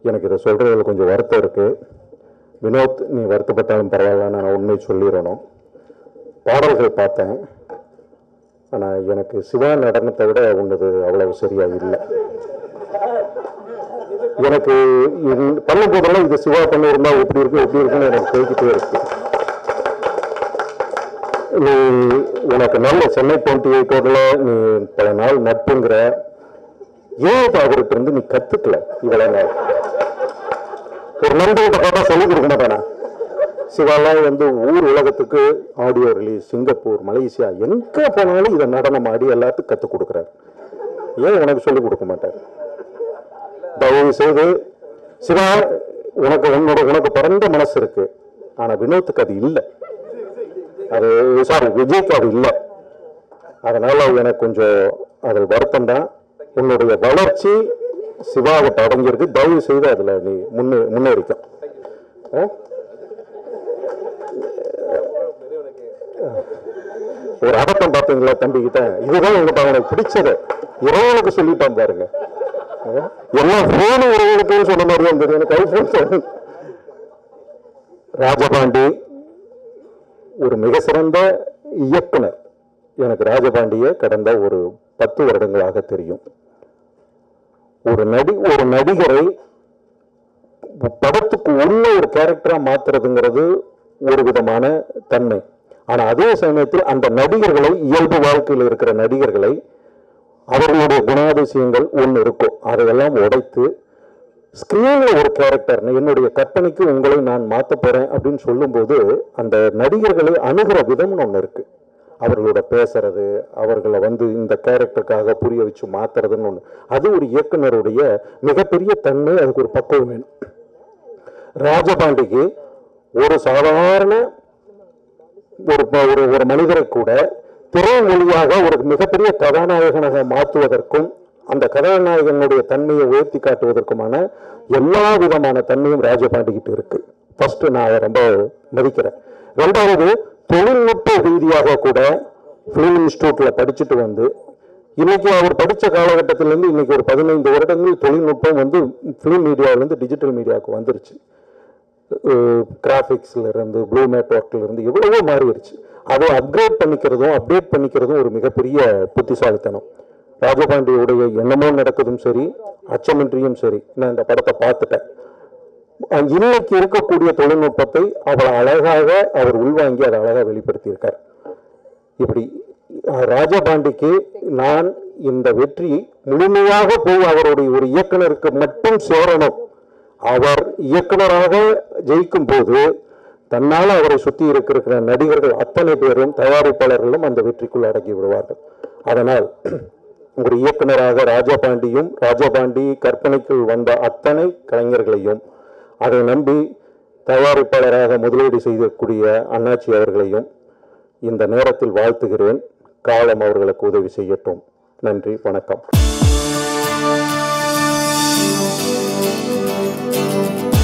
எனக்கு இதை சொல்கிறதுல கொஞ்சம் வருத்தம் இருக்குது வினோத் நீ வருத்தப்பட்டாலும் பரவாயில்ல நான் உண்மை சொல்லிடணும் பாடல்கள் பார்த்தேன் ஆனால் எனக்கு சிவா நடனத்தை விட உன்னது அவ்வளவு சரியா இல்லை எனக்கு இந்த- பண்ணும் போதெல்லாம் இது சிவா பண்ணியிருந்தா எப்படி இருக்கு எப்படி இருக்குன்னு எனக்கு போய்கிட்டே இருக்கு நீ உனக்கு நல்ல சென்னை டுவெண்ட்டி எயிட்டோட நீ பல நாள் நட்புங்கிற ஏன் இப்ப அவர்கிட்ட இருந்து நீ கத்துக்கல இவ்வளவு நாள் ஒரு நண்பர்கிட்ட பார்த்தா சொல்லிக் கொடுக்க மாட்டானா சிவாலாம் வந்து ஊர் உலகத்துக்கு ஆடியோ ரிலீஸ் சிங்கப்பூர் மலேசியா எங்க போனாலும் இதை நடனம் ஆடி எல்லாத்துக்கும் கற்றுக் கொடுக்குறாரு ஏன் உனக்கு சொல்லிக் கொடுக்க மாட்டார் தயவு செய்து சிவா உனக்கு உன்னோட உனக்கு பிறந்த மனசு இருக்கு ஆனா வினோத்துக்கு அது இல்லை அது சாரி விஜய்க்கு அது இல்லை அதனால எனக்கு கொஞ்சம் அதில் வருத்தம் தான் உன்னுடைய வளர்ச்சி சிவாவை அடங்கியிருக்கு தயவு செய்து அதுல நீ முன்னே முன்னேறிக்கும் ஆ? ஒரு அபத்தம் பார்த்தீங்களா தம்பிக்கிட்ட இதுதான் எங்கிட்ட அவனுக்கு பிடிச்சது இறைவனுக்கு சொல்லிட்டான் பாருங்க ஆ? எல்லாம் போன இறைவனுக்குன்னு சொன்ன மாதிரி இருந்தது எனக்கு ஐபோன் ராஜபாண்டி ஒரு மிக சிறந்த இயக்குனர் எனக்கு ராஜபாண்டிய கடந்த ஒரு பத்து வருடங்களாக தெரியும் ஒரு நடி ஒரு நடிகரை படத்துக்கு உள்ள ஒரு கேரக்டரா மாத்துறதுங்கிறது ஒரு விதமான தன்மை ஆனா அதே சமயத்தில் அந்த நடிகர்களை இயல்பு வாழ்க்கையில் இருக்கிற நடிகர்களை அவர்களுடைய குணாதிசயங்கள் ஒன்று இருக்கும் அதையெல்லாம் உடைத்து ஸ்கிரீன்ல ஒரு கேரக்டர் என்னுடைய கற்பனைக்கு உங்களை நான் மாத்த போறேன் அப்படின்னு சொல்லும்போது அந்த நடிகர்களை அணுகிற விதம்னு ஒன்று இருக்கு அவர்களோட பேசுறது அவர்களை வந்து இந்த கேரக்டருக்காக புரிய வச்சு மாத்துறதுன்னு ஒன்று அது ஒரு இயக்குனருடைய மிகப்பெரிய தன்மை அதுக்கு ஒரு பக்குவம் வேணும் ராஜபாண்டிக்கு ஒரு சாதாரண ஒரு ப- ஒரு ஒரு மனிதரை கூட திரை மொழியாக ஒரு மிகப்பெரிய கதாநாயகனாக மாற்றுவதற்கும் அந்த கதாநாயகனுடைய தன்மையை உயர்த்தி காட்டுவதற்குமான எல்லா விதமான தன்மையும் ராஜபாண்டிகிட்ட இருக்கு ஃபர்ஸ்ட் நான் அதை ரொம்ப மதிக்கிறேன் ரெண்டாவது தொழில்நுட்ப ரீதியாக கூட ஃபிலிம் இன்ஸ்டியூட்ல படிச்சுட்டு வந்து இன்னைக்கு அவர் படிச்ச காலகட்டத்திலேருந்து இன்னைக்கு ஒரு பதினைந்து வருடங்கள் தொழில்நுட்பம் வந்து ஃபிலிம் மீடியாவிலேருந்து டிஜிட்டல் மீடியாவுக்கு வந்துருச்சு கிராஃபிக்ஸ்ல இருந்து ப்ளூ நெட்ஒர்க்ல இருந்து எவ்வளவோ மாறிடுச்சு அதை அப்கிரேட் பண்ணிக்கிறதும் அப்டேட் பண்ணிக்கிறதும் ஒரு மிகப்பெரிய புத்திசாலித்தனம் ராஜபாண்டியுடைய என்னமோ நடக்குதும் சரி அச்சமின்றியும் சரி நான் இந்த படத்தை பார்த்துட்டேன் அஹ் இன்னைக்கு இருக்கக்கூடிய தொழில்நுட்பத்தை அவ்வளவு அழகாக அவர் உள்வாங்கி அதை அழகாக வெளிப்படுத்தியிருக்கார் இப்படி அஹ், ராஜபாண்டிக்கு நான் இந்த வெற்றி முழுமையாக போய் அவருடைய ஒரு இயக்குனருக்கு மட்டும் சேரணும் அவர் இயக்குனராக ஜெயிக்கும் போது தன்னால் அவரை சுற்றி இருக்கிற நடிகர்கள் அத்தனை பேரும் தயாரிப்பாளர்களும் அந்த வெற்றிக்குள் அடங்கி விடுவார்கள் அதனால் ஒரு இயக்குனராக ராஜபாண்டியும் ராஜபாண்டி கற்பனைக்குள் வந்த அத்தனை கலைஞர்களையும் அதை நம்பி தயாரிப்பாளராக முதலீடு செய்யக்கூடிய அண்ணாச்சி அவர்களையும் இந்த நேரத்தில் வாழ்த்துகிறேன் காலம் அவர்களுக்கு உதவி செய்யட்டும் நன்றி வணக்கம்